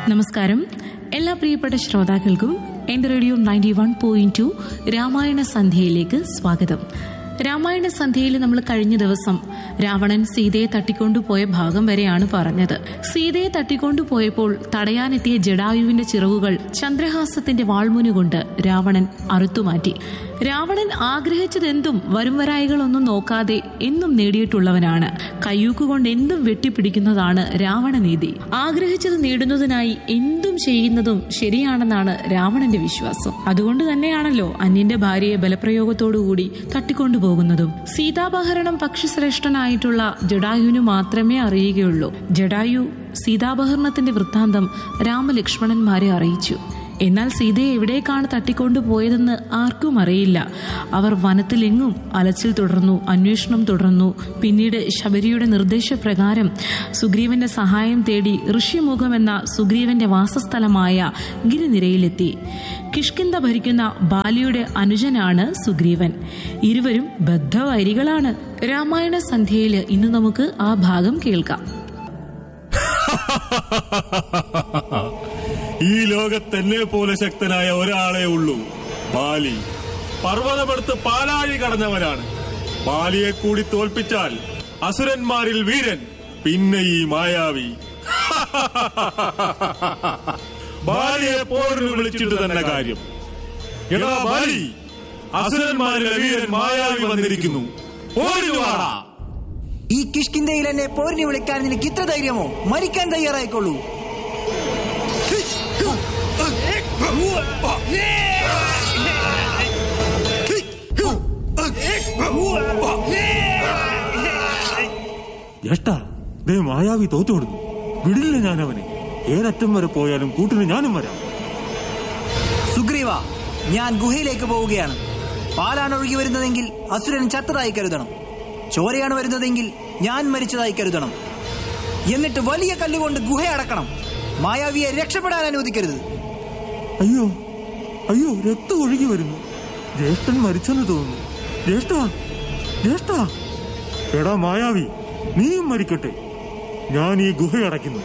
നമസ്കാരം എല്ലാ പ്രിയപ്പെട്ട ശ്രോതാക്കൾക്കും എന്റെ radio ninety one point two Ramayana സന്ധ്യയിലേക്ക് സ്വാഗതം രാമായണ സന്ധ്യയിൽ നമ്മൾ കഴിഞ്ഞ ദിവസം രാവണൻ സീതയെ തട്ടിക്കൊണ്ടുപോയ ഭാഗം വരെയാണ് പറഞ്ഞത് സീതയെ തട്ടിക്കൊണ്ടുപോയപ്പോൾ തടയാനെത്തിയ ജഡായുവിന്റെ ചിറകുകൾ ചന്ദ്രഹാസത്തിന്റെ വാൾമുനുകൊണ്ട് രാവണൻ അറുത്തുമാറ്റി രാവണൻ ആഗ്രഹിച്ചതെന്തും വരുംവരായികളൊന്നും നോക്കാതെ എന്നും നേടിയിട്ടുള്ളവനാണ് കയ്യൂക്കുകൊണ്ട് എന്തും വെട്ടിപ്പിടിക്കുന്നതാണ് രാവണനീതി ആഗ്രഹിച്ചത് നേടുന്നതിനായി എന്തും ചെയ്യുന്നതും ശരിയാണെന്നാണ് രാവണന്റെ വിശ്വാസം അതുകൊണ്ട് തന്നെയാണല്ലോ അന്യന്റെ ഭാര്യയെ ബലപ്രയോഗത്തോടുകൂടി തട്ടിക്കൊണ്ടുപോകുന്നതും സീതാപഹരണം പക്ഷിശ്രേഷ്ഠനായിട്ടുള്ള ജഡായുവിനു മാത്രമേ അറിയുകയുള്ളൂ ജഡായു സീതാപഹരണത്തിന്റെ വൃത്താന്തം രാമലക്ഷ്മണന്മാരെ അറിയിച്ചു എന്നാൽ സീതയെ എവിടേക്കാണ് തട്ടിക്കൊണ്ടുപോയതെന്ന് ആർക്കും അറിയില്ല അവർ വനത്തിലെങ്ങും അലച്ചിൽ തുടർന്നു അന്വേഷണം തുടർന്നു പിന്നീട് ശബരിയുടെ നിർദ്ദേശപ്രകാരം സുഗ്രീവന്റെ സഹായം തേടി ഋഷിമുഖം എന്ന സുഗ്രീവന്റെ വാസസ്ഥലമായ ഗിരിനിരയിലെത്തി കിഷ്കിന്ത ഭരിക്കുന്ന ബാലിയുടെ അനുജനാണ് സുഗ്രീവൻ ഇരുവരും ബദ്ധവൈരികളാണ് രാമായണ സന്ധ്യയിൽ ഇന്ന് നമുക്ക് ആ ഭാഗം കേൾക്കാം ഈ ലോകത്തെന്നെ പോലെ ശക്തനായ ഒരാളെ ഉള്ളൂ ബാലി പർവ്വതമെടുത്ത് പാലാഴി കടന്നവനാണ് ബാലിയെ കൂടി തോൽപ്പിച്ചാൽ അസുരന്മാരിൽ വീരൻ പിന്നെ ഈ മായാവി ബാലിയെ പോരിന് വിളിച്ചിട്ട് തന്നെ കാര്യം എടാ ബാലി അസുരന്മാരിലെ വീരൻ മായാവി വന്നിരിക്കുന്നു പോരിന് വാടാ ഈ കിഷ്കിന്തയിൽ എന്നെ പോരിന് വിളിക്കാൻ നിനക്ക് ഇത്ര ധൈര്യമോ മരിക്കാൻ തയ്യാറായിക്കൊള്ളൂ ജ്യേഷ്ഠ ദേ മായാവി തോറ്റുകൊടുക്കും വിടില്ല ഞാൻ അവനെ ഏതറ്റം വരെ പോയാലും കൂട്ടിന് ഞാനും വരാം സുഗ്രീവ ഞാൻ ഗുഹയിലേക്ക് പോവുകയാണ് പാലാണ് ഒഴുകി വരുന്നതെങ്കിൽ അസുരൻ ചത്തതായി കരുതണം ചോരയാണ് വരുന്നതെങ്കിൽ ഞാൻ മരിച്ചതായി കരുതണം എന്നിട്ട് വലിയ കല്ലുകൊണ്ട് ഗുഹ അടക്കണം മായാവിയെ രക്ഷപ്പെടാൻ അനുവദിക്കരുത് അയ്യോ അയ്യോ രക്തം ഒഴുകി വരുന്നു ജ്യേഷ്ഠൻ മരിച്ചെന്ന് തോന്നുന്നു ജ്യേഷ്ഠ ജ്യേഷ്ഠ എടാ മായാവി നീയും മരിക്കട്ടെ ഞാൻ ഈ ഗുഹ അടയ്ക്കുന്നു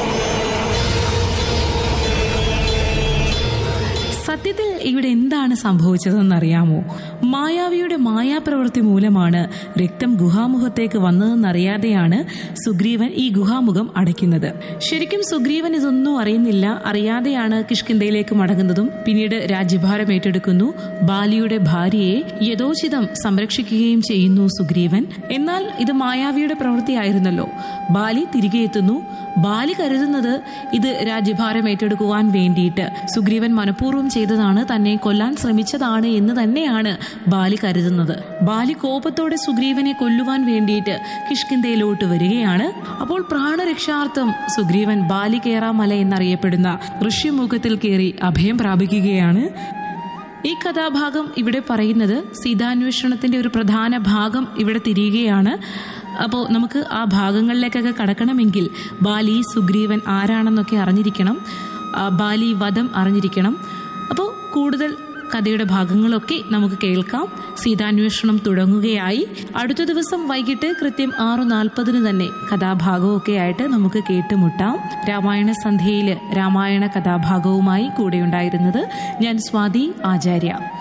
സത്യത്തിൽ ഇവിടെ എന്താണ് സംഭവിച്ചതെന്നറിയാമോ മായാവിയുടെ മായാപ്രവൃത്തി മൂലമാണ് രക്തം ഗുഹാമുഖത്തേക്ക് വന്നതെന്നറിയാതെയാണ് സുഗ്രീവൻ ഈ ഗുഹാമുഖം അടയ്ക്കുന്നത് ശരിക്കും സുഗ്രീവൻ ഇതൊന്നും അറിയുന്നില്ല അറിയാതെയാണ് കിഷ്കിന്തയിലേക്ക് മടങ്ങുന്നതും പിന്നീട് രാജ്യഭാരം ഏറ്റെടുക്കുന്നു ബാലിയുടെ ഭാര്യയെ യഥോചിതം സംരക്ഷിക്കുകയും ചെയ്യുന്നു സുഗ്രീവൻ എന്നാൽ ഇത് മായാവിയുടെ പ്രവൃത്തിയായിരുന്നല്ലോ ബാലി തിരികെ എത്തുന്നു ബാലി കരുതുന്നത് ഇത് രാജ്യഭാരം ഏറ്റെടുക്കുവാൻ വേണ്ടിയിട്ട് സുഗ്രീവൻ മനഃപൂർവ്വം ചെയ്തതാണ് തന്നെ കൊല്ലാൻ ശ്രമിച്ചതാണ് എന്ന് തന്നെയാണ് ബാലി കരുതുന്നത് ബാലി കോപത്തോടെ സുഗ്രീവനെ കൊല്ലുവാൻ വേണ്ടിയിട്ട് കിഷ്കിന്തയിലോട്ട് വരികയാണ് അപ്പോൾ പ്രാണരക്ഷാർത്ഥം സുഗ്രീവൻ ബാലി കേറാമല എന്നറിയപ്പെടുന്ന ഋഷ്യമുഖത്തിൽ കയറി അഭയം പ്രാപിക്കുകയാണ് ഈ കഥാഭാഗം ഇവിടെ പറയുന്നത് സീതാന്വേഷണത്തിന്റെ ഒരു പ്രധാന ഭാഗം ഇവിടെ തിരിയുകയാണ് അപ്പോൾ നമുക്ക് ആ ഭാഗങ്ങളിലേക്കൊക്കെ കടക്കണമെങ്കിൽ ബാലി സുഗ്രീവൻ ആരാണെന്നൊക്കെ അറിഞ്ഞിരിക്കണം ആ ബാലി വധം അറിഞ്ഞിരിക്കണം അപ്പോൾ കൂടുതൽ കഥയുടെ ഭാഗങ്ങളൊക്കെ നമുക്ക് കേൾക്കാം സീതാന്വേഷണം തുടങ്ങുകയായി അടുത്ത ദിവസം വൈകിട്ട് കൃത്യം ആറു നാൽപ്പതിന് തന്നെ കഥാഭാഗമൊക്കെ ആയിട്ട് നമുക്ക് കേട്ടുമുട്ടാം രാമായണ സന്ധ്യയിൽ രാമായണ കഥാഭാഗവുമായി കൂടെയുണ്ടായിരുന്നത് ഞാൻ സ്വാതി ആചാര്യ